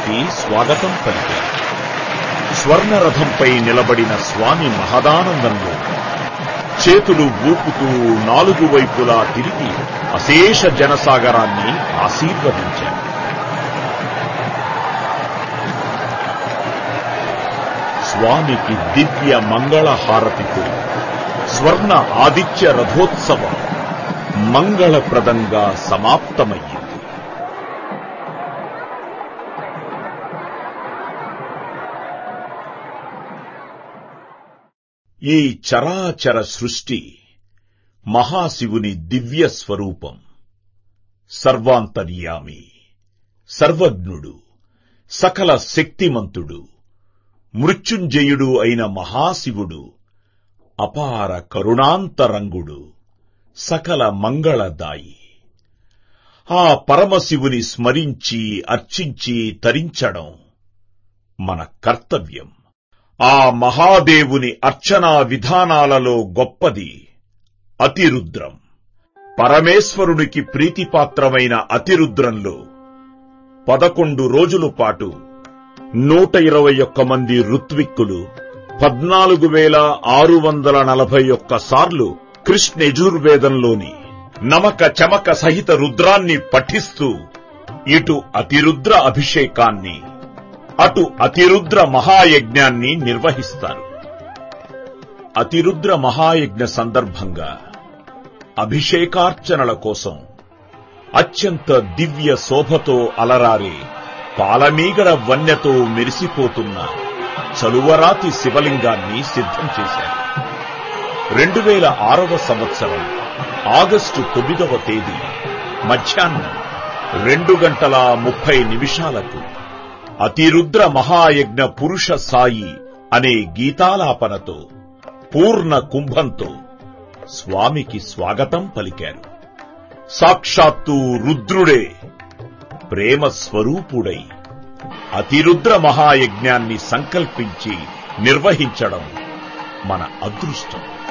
స్వామికి స్వాగతం పలికారు స్వర్ణరథంపై నిలబడిన స్వామి మహదానందంలో చేతులు ఊపుతూ నాలుగు వైపులా తిరిగి అశేష జనసాగరాన్ని ఆశీర్వదించారు స్వామికి దివ్య మంగళ హారతితో స్వర్ణ ఆదిత్య రథోత్సవం మంగళప్రదంగా సమాప్తమయ్యింది ఈ చరాచర సృష్టి మహాశివుని దివ్య స్వరూపం సర్వాంతర్యామి సర్వజ్ఞుడు సకల శక్తిమంతుడు మృత్యుంజయుడు అయిన మహాశివుడు అపార కరుణాంతరంగుడు సకల మంగళదాయి ఆ పరమశివుని స్మరించి అర్చించి తరించడం మన కర్తవ్యం ఆ మహాదేవుని అర్చనా విధానాలలో గొప్పది అతిరుద్రం పరమేశ్వరునికి ప్రీతిపాత్రమైన అతిరుద్రంలో పదకొండు రోజుల పాటు నూట ఇరవై ఒక్క మంది ఋత్విక్కులు పద్నాలుగు వేల ఆరు వందల నలభై ఒక్క సార్లు కృష్ణ యజుర్వేదంలోని నమక చమక సహిత రుద్రాన్ని పఠిస్తూ ఇటు అతిరుద్ర అభిషేకాన్ని అటు అతిరుద్ర మహాయజ్ఞాన్ని నిర్వహిస్తారు అతిరుద్ర మహాయజ్ఞ సందర్భంగా అభిషేకార్చనల కోసం అత్యంత దివ్య శోభతో అలరారే పాలమీగడ వన్యతో మెరిసిపోతున్న చలువరాతి శివలింగాన్ని సిద్ధం చేశారు రెండు వేల ఆరవ సంవత్సరం ఆగస్టు తొమ్మిదవ తేదీ మధ్యాహ్నం రెండు గంటల ముప్పై నిమిషాలకు అతిరుద్ర మహాయజ్ఞ పురుష సాయి అనే గీతాలాపనతో పూర్ణ కుంభంతో స్వామికి స్వాగతం పలికారు సాక్షాత్తు రుద్రుడే ప్రేమ స్వరూపుడై అతిరుద్ర మహాయజ్ఞాన్ని సంకల్పించి నిర్వహించడం మన అదృష్టం